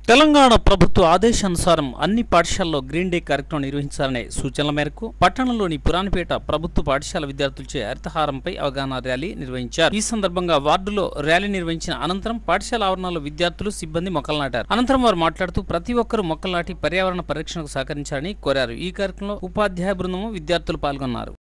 తెలంగాణ ప్రభుత్వ ఆదేశానుసారం అన్ని పాఠశాలలో గ్రీన్ డే కార్యక్రమం నిర్వహించాలనే సూచనల మేరకు పట్టణంలోని పురాణపేట ప్రభుత్వ పాఠశాల విద్యార్థులచే హరితహారంపై అవగాహన ర్యాలీ నిర్వహించారు ఈ సందర్భంగా వార్డులో ర్యాలీ నిర్వహించిన అనంతరం పాఠశాల ఆవరణలో విద్యార్థులు సిబ్బంది మొక్కలు నాటారు అనంతరం వారు మాట్లాడుతూ ప్రతి ఒక్కరూ మొక్కలు నాటి పర్యావరణ పరిరక్షణకు సహకరించాలని కోరారు ఈ కార్యక్రమంలో ఉపాధ్యాయ బృందము విద్యార్థులు పాల్గొన్నారు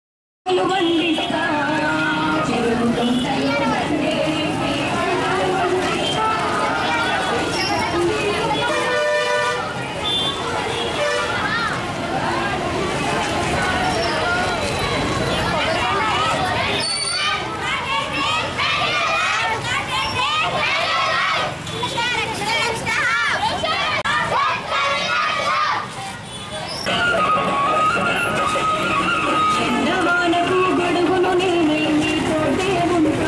చిన్నవానకు గడుగును నేనై నీతోటే ఉంటా.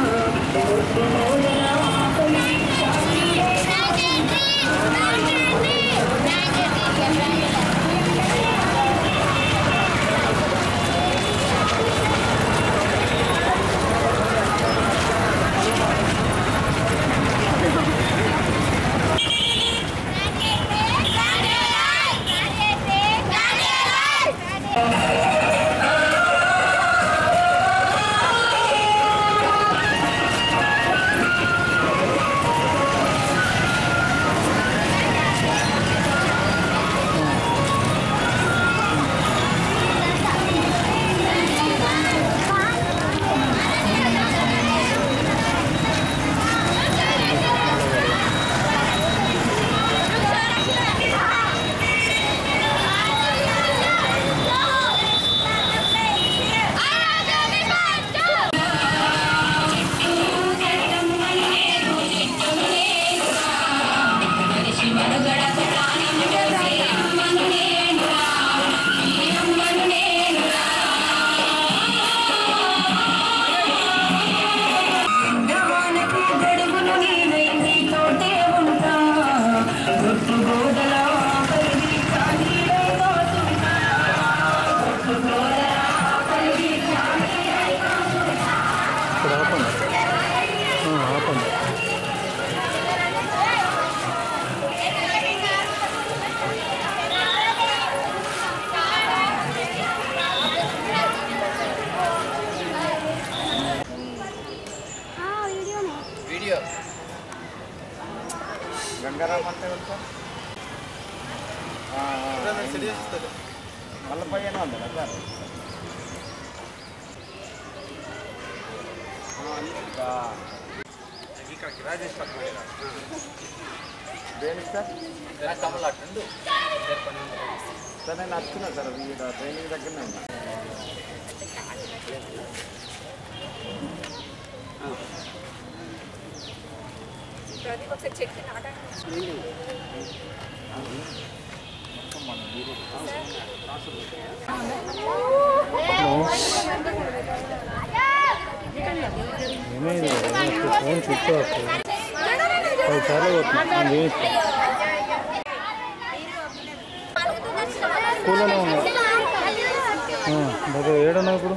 చిన్నవానకు గడుగును నేనై నీతోటే ఉంటా. గుట్టు గోడల ఆకలిని కానీడై కాచుంటా. గుట్టు గోడల ఆకలిని కానీడై ఇక్కడ ఆపండి ఆ, ఆపండి వీడియో గంగారాం అంటే వెళ్తా మళ్ళీ పైన వందల సార్ దేనికి సార్ కమలాటండు సార్ నేను వస్తున్నా సార్ ఈడ ట్రైనింగ్ దగ్గరనే ఉన్నా ఏమైంది ఫోన్ స్విచ్ ఆఫ్ పది సార్లు కొట్టినా నేను చేయిస్తా స్కూల్లోనే ఉన్నా ఆ, దగ్గర ఏడున్నావు ఇప్పుడు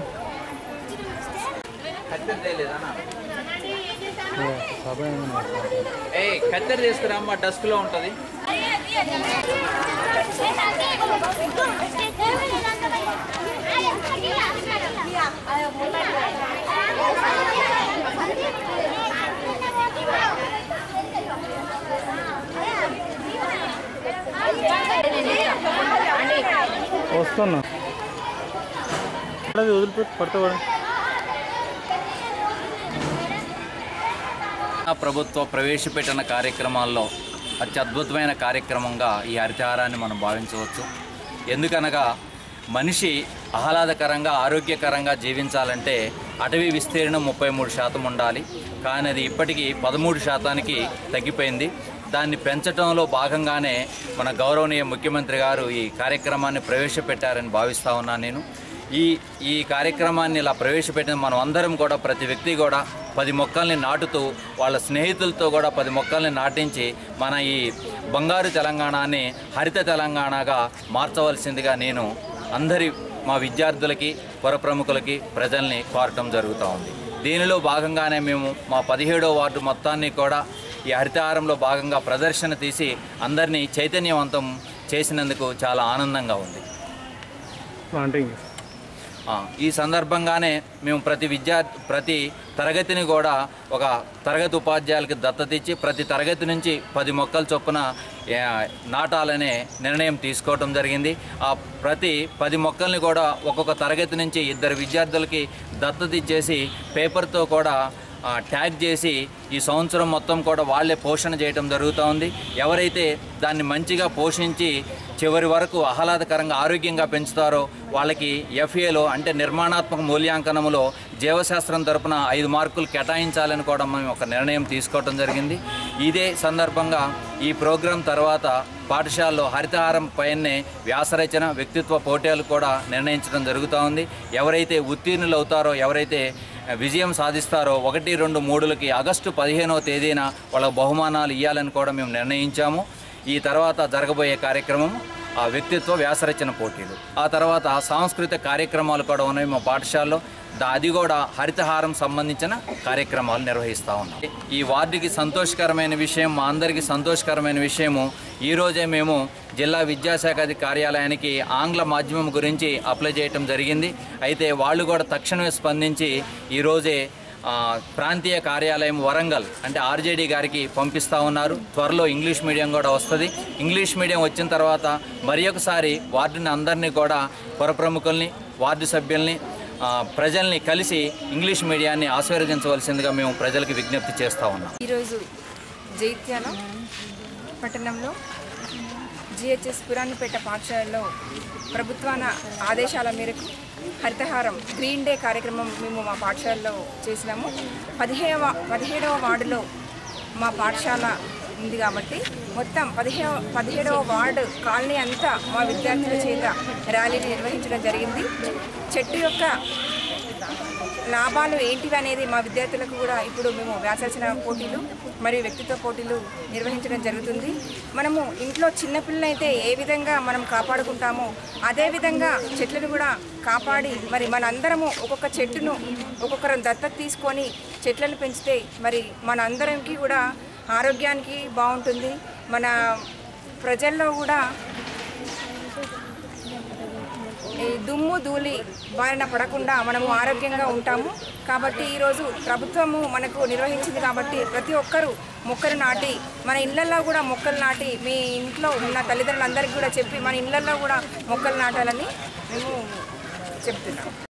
కత్తెర తేలేదన్నా ఏ, సభ ఏమైంది నాకు? ఏ కత్తెర తీసుకురామ్మా డస్క్ లో ఉంటది వస్తున్నా అది వదిలిపెట్టి పడితే పడండి ప్రభుత్వ ప్రవేశపెట్టిన కార్యక్రమాల్లో అత్యద్భుతమైన కార్యక్రమంగా ఈ హరితహారాన్ని మనం భావించవచ్చు ఎందుకనగా మనిషి ఆహ్లాదకరంగా ఆరోగ్యకరంగా జీవించాలంటే అటవీ విస్తీర్ణం ముప్పై మూడు శాతం ఉండాలి కానీ అది ఇప్పటికీ పదమూడు శాతానికి తగ్గిపోయింది దాన్ని పెంచడంలో భాగంగానే మన గౌరవనీయ ముఖ్యమంత్రి గారు ఈ కార్యక్రమాన్ని ప్రవేశపెట్టారని భావిస్తా ఉన్నాను నేను ఈ ఈ కార్యక్రమాన్ని ఇలా ప్రవేశపెట్టిన మనం అందరం కూడా ప్రతి వ్యక్తి కూడా పది మొక్కల్ని నాటుతూ వాళ్ళ స్నేహితులతో కూడా పది మొక్కల్ని నాటించి మన ఈ బంగారు తెలంగాణని హరిత తెలంగాణగా మార్చవలసిందిగా నేను అందరి మా విద్యార్థులకి పుర ప్రముఖులకి ప్రజల్ని కోరటం జరుగుతూ ఉంది దీనిలో భాగంగానే మేము మా పదిహేడో వార్డు మొత్తాన్ని కూడా ఈ హరితహారంలో భాగంగా ప్రదర్శన తీసి అందరినీ చైతన్యవంతం చేసినందుకు చాలా ఆనందంగా ఉంది ప్లాంటింగ్ ఆ, ఈ సందర్భంగానే మేము ప్రతి విద్యా ప్రతి తరగతిని కూడా ఒక తరగతి ఉపాధ్యాయులకి దత్తత ఇచ్చి ప్రతి తరగతి నుంచి పది మొక్కల చొప్పున ఏ, నాటాలనే నిర్ణయం తీసుకోవటం జరిగింది ఆ ప్రతి పది మొక్కల్ని కూడా ఒక్కొక్క తరగతి నుంచి ఇద్దరు విద్యార్థులకి దత్తత ఇచ్చేసి పేపర్తో కూడా ఆ, ట్యాగ్ చేసి ఈ సంవత్సరం మొత్తం కూడా వాళ్ళే పోషణ చేయటం జరుగుతూ ఉంది ఎవరైతే దాన్ని మంచిగా పోషించి చివరి వరకు ఆహ్లాదకరంగా ఆరోగ్యంగా పెంచుతారో వాళ్ళకి ఎఫ్ఏలో అంటే నిర్మాణాత్మక మూల్యాంకనములో జీవశాస్త్రం తరపున ఐదు మార్కులు కేటాయించాలని కూడా మేము ఒక నిర్ణయం తీసుకోవటం జరిగింది ఇదే సందర్భంగా ఈ ప్రోగ్రాం తర్వాత పాఠశాలలో హరితహారం పైనే వ్యాసరచన వ్యక్తిత్వ పోటీలు కూడా నిర్ణయించడం జరుగుతూ ఉంది ఎవరైతే ఉత్తీర్ణులు అవుతారో ఎవరైతే విజయం సాధిస్తారో ఒకటి రెండు మూడులకి ఆగస్టు పదిహేనవ తేదీన వాళ్ళ బహుమానాలు ఇవ్వాలని కూడా మేము నిర్ణయించాము ఈ తర్వాత జరగబోయే కార్యక్రమం ఆ వ్యక్తిత్వ వ్యాసరచన పోటీలు ఆ తర్వాత సాంస్కృతిక కార్యక్రమాలు కూడా ఉన్నాయి మా పాఠశాలలో దా- అది కూడా హరితహారం సంబంధించిన కార్యక్రమాలు నిర్వహిస్తూ ఉన్నాం ఈ వార్డుకి సంతోషకరమైన విషయం మా అందరికీ సంతోషకరమైన విషయము ఈరోజే మేము జిల్లా విద్యాశాఖ అధి కార్యాలయానికి ఆంగ్ల మాధ్యమం గురించి అప్లై చేయటం జరిగింది అయితే వాళ్ళు కూడా తక్షణమే స్పందించి ఈరోజే ఆ, ప్రాంతీయ కార్యాలయం వరంగల్ అంటే ఆర్జేడీ గారికి పంపిస్తూ ఉన్నారు త్వరలో ఇంగ్లీష్ మీడియం కూడా వస్తుంది ఇంగ్లీష్ మీడియం వచ్చిన తర్వాత మరి ఒకసారి వార్డుని అందరినీ కూడా పుర ప్రముఖుల్ని వార్డు సభ్యుల్ని ఆ, ప్రజల్ని కలిసి ఇంగ్లీష్ మీడియాన్ని ఆశీర్వదించవలసిందిగా మేము ప్రజలకు విజ్ఞప్తి చేస్తూ ఉన్నాం ఈరోజు జైత్యాల పట్టణంలో జిహెచ్ఎస్ పురాణపేట పాఠశాలలో ప్రభుత్వాన ఆదేశాల మేరకు హరితహారం గ్రీన్ డే కార్యక్రమం మేము మా పాఠశాలలో చేసినాము పదిహేవ పదిహేడవ వార్డులో మా పాఠశాల ఉంది కాబట్టి మొత్తం పదిహేవ పదిహేడవ వార్డు కాలనీ అంతా మా విద్యార్థుల చేత ర్యాలీని నిర్వహించడం జరిగింది చెట్టు యొక్క లాభాలు ఏంటివి అనేది మా విద్యార్థులకు కూడా ఇప్పుడు మేము వ్యాసరచన పోటీలు మరియు వ్యక్తిత్వ పోటీలు నిర్వహించడం జరుగుతుంది మనము ఇంట్లో చిన్నపిల్లలైతే ఏ విధంగా మనం కాపాడుకుంటామో అదే విధంగా చెట్లను కూడా కాపాడి మరి మనందరము ఒక్కొక్క చెట్టును ఒక్కొక్కరం దత్తత తీసుకొని చెట్లను పెంచితే మరి మనందరికి కూడా ఆరోగ్యానికి బాగుంటుంది మన ప్రజల్లో కూడా ఈ దుమ్ము ధూళి బారిన పడకుండా మనము ఆరోగ్యంగా ఉంటాము కాబట్టి ఈరోజు ప్రభుత్వము మనకు నిర్వహించింది కాబట్టి ప్రతి ఒక్కరూ మొక్కలు నాటి మన ఇళ్లలో కూడా మొక్కలు నాటి మీ ఇంట్లో ఉన్న తల్లిదండ్రులందరికీ కూడా చెప్పి మన ఇళ్లలో కూడా మొక్కలు నాటాలని మేము చెప్తున్నాం